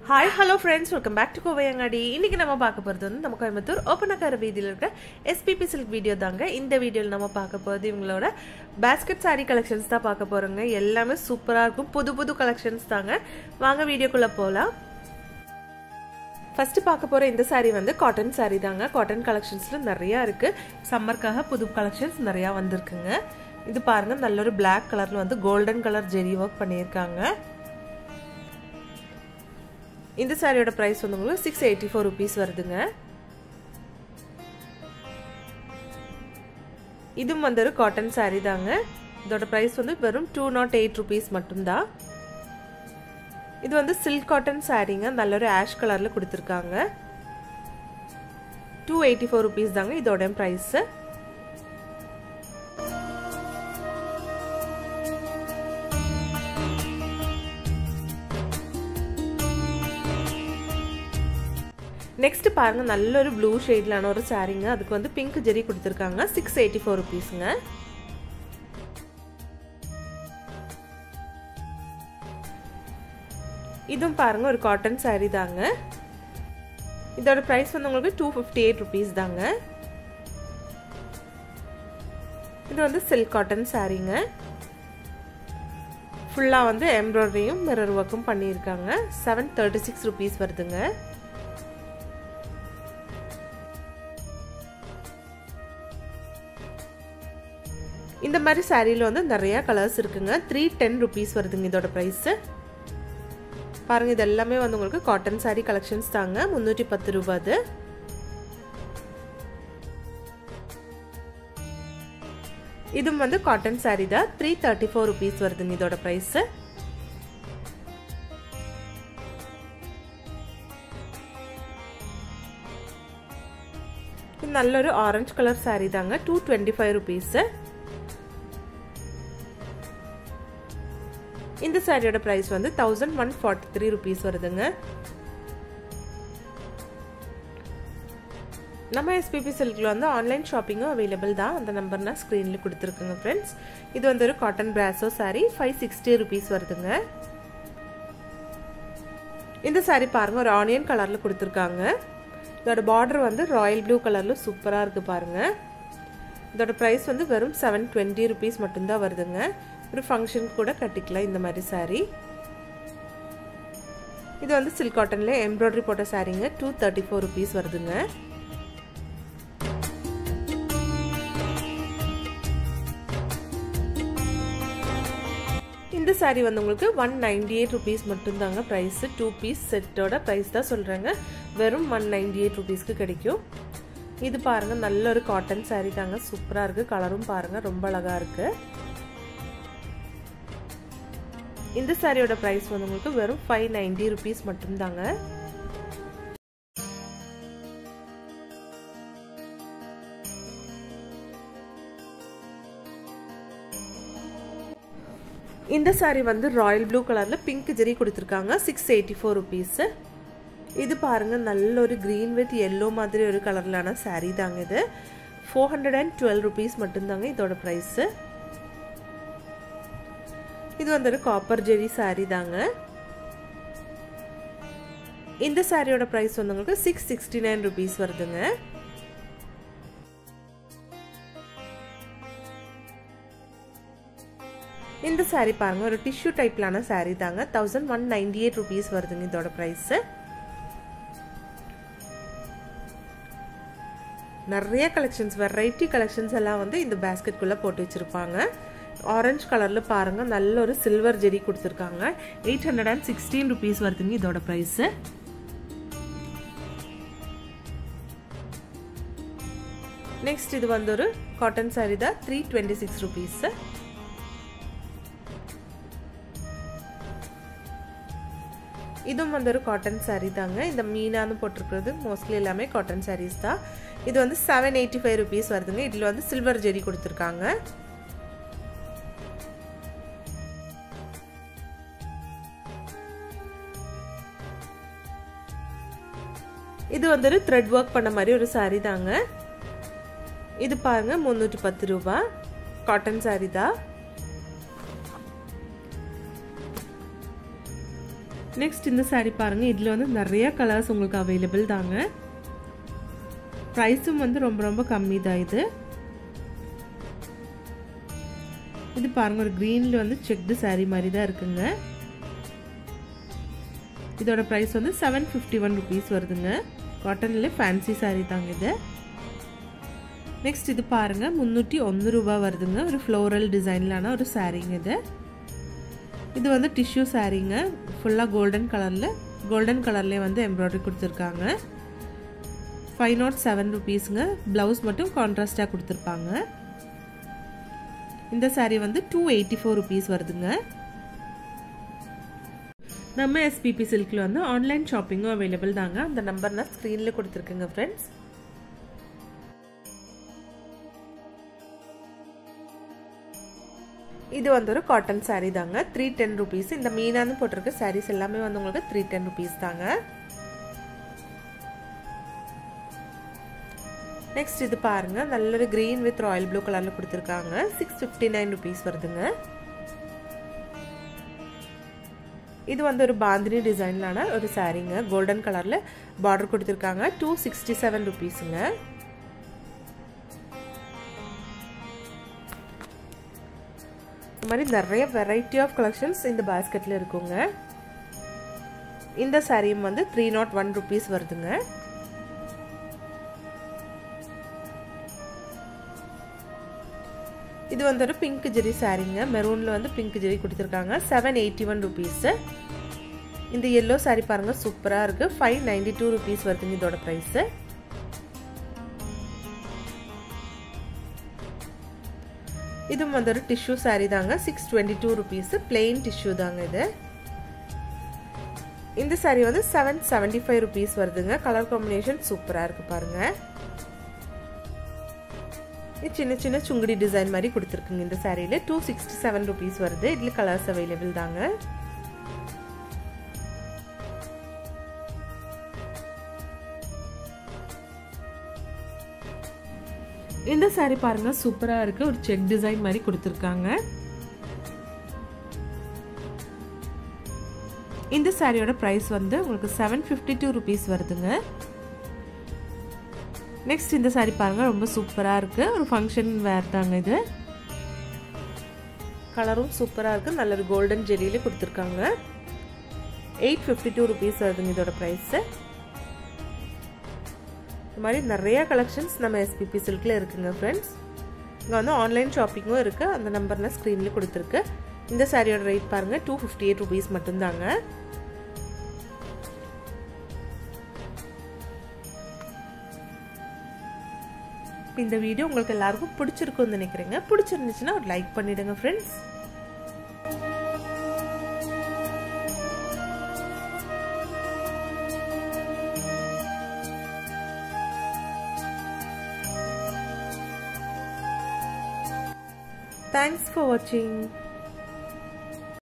Hi hello friends welcome back to Kovaiangadi இன்னைக்கு நம்ம பார்க்க போகிறது வந்து நம்ம கோயம்புத்தூர் ஓப்பனக்கார வீதியில் இருக்க எஸ்பிபி சில்க் வீடியோ தாங்க இந்த வீடியோவில் நம்ம பார்க்க போகிறது இவங்களோட பேஸ்கெட் சாரீ கலெக்ஷன்ஸ் தான் பார்க்க போகிறோங்க எல்லாமே சூப்பராக இருக்கும் புது புது கலெக்ஷன்ஸ் தாங்க வாங்க வீடியோக்குள்ளே போகலாம் ஃபஸ்ட்டு பார்க்க போகிற இந்த சாரீ வந்து காட்டன் சாரீ தாங்க காட்டன் கலெக்ஷன்ஸில் நிறையா இருக்குது சம்மருக்காக புது கலெக்ஷன்ஸ் நிறையா வந்திருக்குங்க இது பாருங்கள் நல்ல ஒரு பிளாக் கலரில் வந்து கோல்டன் கலர் ஜெரி ஒர்க் பண்ணியிருக்காங்க இந்த சாரியோட ப்ரைஸ் வந்து உங்களுக்கு சிக்ஸ் எயிட்டி ஃபோர் ருபீஸ் வருதுங்க இதுவும் வந்து ஒரு காட்டன் சாரீ தாங்க இதோட ப்ரைஸ் வந்து வெறும் டூ நாட் எயிட் ருபீஸ் மட்டும்தான் இது வந்து சில்க் காட்டன் சாரீங்க நல்ல ஒரு ஆஷ் கலரில் கொடுத்துருக்காங்க டூ எயிட்டி ஃபோர் ருபீஸ் தாங்க இதோட ப்ரைஸு நெக்ஸ்ட் பாருங்க நல்ல ஒரு ப்ளூ ஷேட்லான ஒரு சாரீங்க அதுக்கு வந்து பிங்க் ஜெரி கொடுத்துருக்காங்க சிக்ஸ் எயிட்டி ஃபோர் ருபீஸுங்க இதுவும் பாருங்க ஒரு காட்டன் சாரீ தாங்க இதோட ப்ரைஸ் வந்து உங்களுக்கு டூ ஃபிஃப்டி எயிட் ருபீஸ் தாங்க இது வந்து சில்க் காட்டன் சாரீங்க ஃபுல்லாக வந்து எம்ப்ராய்டரியும் மிரர் ஒர்க்கும் பண்ணியிருக்காங்க செவன் தேர்ட்டி சிக்ஸ் ருபீஸ் வருதுங்க இந்த மாதிரி சாரியில் வந்து நிறைய கலர்ஸ் இருக்குங்க த்ரீ டென் ருபீஸ் வருதுங்க இதோட ப்ரைஸு பாருங்கள் இது எல்லாமே வந்து உங்களுக்கு காட்டன் சாரீ கலெக்ஷன்ஸ் தாங்க முந்நூற்றி பத்து ரூபாது இதுவும் வந்து காட்டன் சாரீ தான் த்ரீ தேர்ட்டி ஃபோர் ருபீஸ் வருதுங்க இதோட ப்ரைஸு இது நல்ல ஒரு ஆரஞ்சு கலர் சாரீ தாங்க டூ டுவெண்ட்டி ஃபைவ் ருபீஸு இந்த சாரியோட ப்ரைஸ் வந்து thousand one forty three rupees வருதுங்க நம்ம எஸ்பிபி சில்கில் வந்து ஆன்லைன் ஷாப்பிங்கும் அவைலபிள் தான் அந்த நம்பர் நான் ஸ்க்ரீனில் கொடுத்துருக்குங்க ஃப்ரெண்ட்ஸ் இது வந்து ஒரு காட்டன் பிராசோ சாரீ ஃபைவ் சிக்ஸ்டி ருபீஸ் வருதுங்க இந்த சாரீ பாருங்கள் ஒரு ஆனியன் கலரில் கொடுத்துருக்காங்க இதோட பார்டர் வந்து ராயல் ப்ளூ கலரில் சூப்பராக இருக்குது பாருங்கள் இதோட ப்ரைஸ் வந்து வெறும் செவன் டுவெண்ட்டி ருபீஸ் மட்டும்தான் வருதுங்க ஒரு ஃபங்க்ஷன் கூட கட்டிக்கலாம் இந்த மாதிரி சாரீ இது வந்து சில்க் காட்டனில் எம்ப்ராய்டரி போட்ட சாரீங்க டூ தேர்ட்டி ஃபோர் ருபீஸ் வருதுங்க இந்த சாரீ வந்து உங்களுக்கு ஒன் நைன்டி எயிட் ருபீஸ் மட்டும்தாங்க ப்ரைஸு டூ பீஸ் செட்டோட ப்ரைஸ் தான் சொல்கிறாங்க வெறும் ஒன் நைன்டி எயிட் ருபீஸ்க்கு கிடைக்கும் இது பாருங்கள் நல்ல ஒரு காட்டன் சாரீ தாங்க சூப்பராக இருக்குது கலரும் பாருங்கள் ரொம்ப அழகாக இருக்குது இந்த சாரியோட ப்ரைஸ் வந்து உங்களுக்கு வெறும் ஃபைவ் நைன்டி ருபீஸ் மட்டும்தாங்க இந்த சாரீ வந்து ராயல் ப்ளூ கலரில் பிங்க் ஜெரி கொடுத்துருக்காங்க சிக்ஸ் எயிட்டி ஃபோர் ருபீஸு இது பாருங்கள் நல்ல ஒரு க்ரீன் வித் எல்லோ மாதிரி ஒரு கலர்லான சாரீ தாங்க இது four hundred and twelve rupees மட்டும்தாங்க இதோட ப்ரைஸு இது வந்து ஒரு காப்பர் ஜெரி சாரீ தாங்க இந்த சாரியோட ப்ரைஸ் வந்து உங்களுக்கு சிக்ஸ் சிக்ஸ்டி நைன் ருபீஸ் வருதுங்க இந்த சாரீ பாருங்க ஒரு டிஷ்யூ டைப்லான சாரீ தாங்க thousand one ninety eight rupees வருதுங்க இதோட ப்ரைஸ் நிறைய கலெக்ஷன்ஸ் வெரைட்டி கலெக்ஷன்ஸ் எல்லாம் வந்து இந்த பேஸ்கெட்குள்ளே போட்டு வச்சுருப்பாங்க ஆரஞ்சு கலரில் பாருங்கள் நல்ல ஒரு சில்வர் ஜெரி கொடுத்துருக்காங்க eight hundred and sixteen rupees வருதுங்க இதோட ப்ரைஸு நெக்ஸ்ட் இது வந்து ஒரு காட்டன் சாரீ தான் த்ரீ டுவெண்ட்டி சிக்ஸ் ருபீஸு இதுவும் வந்து ஒரு காட்டன் சாரீ தாங்க இந்த மீனான்னு போட்டிருக்கிறது மோஸ்ட்லி எல்லாமே காட்டன் சாரீஸ் தான் இது வந்து செவன் எயிட்டி ஃபைவ் ருபீஸ் வருதுங்க இதில் வந்து சில்வர் ஜெரி கொடுத்துருக்காங்க இது வந்து ஒரு த்ரெட் ஒர்க் பண்ண மாதிரி ஒரு சாரீ தாங்க இது பாருங்க முந்நூற்றி பத்து ரூபா காட்டன் சாரீ தான் நெக்ஸ்ட் இந்த சாரீ பாருங்கள் இதில் வந்து நிறைய கலர்ஸ் உங்களுக்கு அவைலபிள் தாங்க ப்ரைஸும் வந்து ரொம்ப ரொம்ப கம்மி தான் இது இது பாருங்கள் ஒரு க்ரீனில் வந்து செக்டு சாரீ மாதிரி தான் இருக்குங்க இதோட ப்ரைஸ் வந்து செவன் ஃபிஃப்டி ஒன் ருபீஸ் வருதுங்க காட்டனில் ஃபேன்சி சாரீ தாங்க இது நெக்ஸ்ட் இது பாருங்கள் முந்நூற்றி ஒன்று ரூபா வருதுங்க ஒரு ஃப்ளோரல் டிசைன்லான ஒரு சாரீங்க இது இது வந்து டிஷ்யூ சாரீங்க ஃபுல்லாக கோல்டன் கலரில் கோல்டன் கலர்லேயே வந்து எம்ப்ராய்டரி கொடுத்துருக்காங்க ஃபைவ் நாட் செவன் ருபீஸுங்க ப்ளவுஸ் மட்டும் கான்ட்ராஸ்டாக கொடுத்துருப்பாங்க இந்த சாரீ வந்து டூ எயிட்டி ஃபோர் ருபீஸ் வருதுங்க நம்ம எஸ்பிபி சில்கில் வந்து ஆன்லைன் ஷாப்பிங்கும் அவைலபிள் தாங்க அந்த நம்பர் நான் ஸ்க்ரீனில் கொடுத்துருக்கேங்க ஃப்ரெண்ட்ஸ் இது வந்து ஒரு காட்டன் சாரீ தாங்க த்ரீ டென் ருபீஸ் இந்த மீனான்னு போட்டிருக்க சாரீஸ் எல்லாமே வந்து உங்களுக்கு த்ரீ டென் ருபீஸ் தாங்க நெக்ஸ்ட் இது பாருங்க நல்ல ஒரு கிரீன் வித் ராயல் ப்ளூ கலர்ல கொடுத்துருக்காங்க சிக்ஸ் ஃபிஃப்டி நைன் ருபீஸ் வருதுங்க இது வந்து ஒரு பாந்தினி டிசைன்லான ஒரு சாரீங்க கோல்டன் கலர்ல பார்டர் கொடுத்துருக்காங்க டூ சிக்ஸ்டி செவன் ருபீஸுங்க இந்த மாதிரி நிறைய வெரைட்டி ஆஃப் கலெக்ஷன்ஸ் இந்த பாஸ்கெட்டில் இருக்குங்க இந்த சாரியும் வந்து த்ரீ நாட் ஒன் ருபீஸ் வருதுங்க இது வந்து ஒரு பிங்க் ஜெரி சாரீங்க மெரூனில் வந்து பிங்க் ஜெரி கொடுத்துருக்காங்க செவன் எயிட்டி ஒன் ருபீஸு இந்த எல்லோ சாரீ பாருங்கள் சூப்பராக இருக்குது ஃபைவ் நைன்டி டூ ருபீஸ் வருதுங்க இதோட ப்ரைஸு இதுவும் வந்து ஒரு டிஷ்யூ சாரீ தாங்க six twenty two rupees plain tissue தாங்க இது இந்த சாரீ வந்து செவன் செவன்டி ஃபைவ் ருபீஸ் வருதுங்க கலர் காம்பினேஷன் சூப்பராக இருக்குது பாருங்கள் இது சின்ன சின்ன சுங்குடி டிசைன் மாதிரி கொடுத்துருக்குங்க இந்த சாரியில் டூ சிக்ஸ்டி செவன் ருபீஸ் வருது இதில் கலர்ஸ் அவைலபிள் தாங்க இந்த சாரி பாருங்க சூப்பரா இருக்கு ஒரு செக் டிசைன் மாதிரி கொடுத்துருக்காங்க இந்த சாரியோட ப்ரைஸ் வந்து உங்களுக்கு செவன் ஃபிஃப்டி டூ ருபீஸ் வருதுங்க நெக்ஸ்ட் இந்த சாரி பாருங்க ரொம்ப சூப்பராக இருக்கு ஒரு ஃபங்க்ஷன் வேர் தாங்க இது கலரும் சூப்பராக இருக்கு நல்ல ஒரு கோல்டன் ஜெல்லியில் கொடுத்துருக்காங்க எயிட் ஃபிஃப்டி டூ ருபீஸ் வருதுங்க இதோட ப்ரைஸு இந்த மாதிரி நிறைய கலெக்ஷன்ஸ் நம்ம எஸ்பிபி சில்கில் இருக்குங்க ஃப்ரெண்ட்ஸ் இங்கே வந்து ஆன்லைன் ஷாப்பிங்கும் இருக்குது அந்த நம்பர் நான் ஸ்க்ரீனில் கொடுத்துருக்கு இந்த சாரியோட ரேட் பாருங்கள் டூ ஃபிஃப்டி எயிட் ருபீஸ் மட்டும்தாங்க இந்த வீடியோ உங்களுக்கு எல்லாருக்கும் பிடிச்சிருக்கும்னு நினைக்கிறேங்க பிடிச்சிருந்துச்சுன்னா ஒரு லைக் பண்ணிடுங்க ஃப்ரெண்ட்ஸ் Thanks for watching.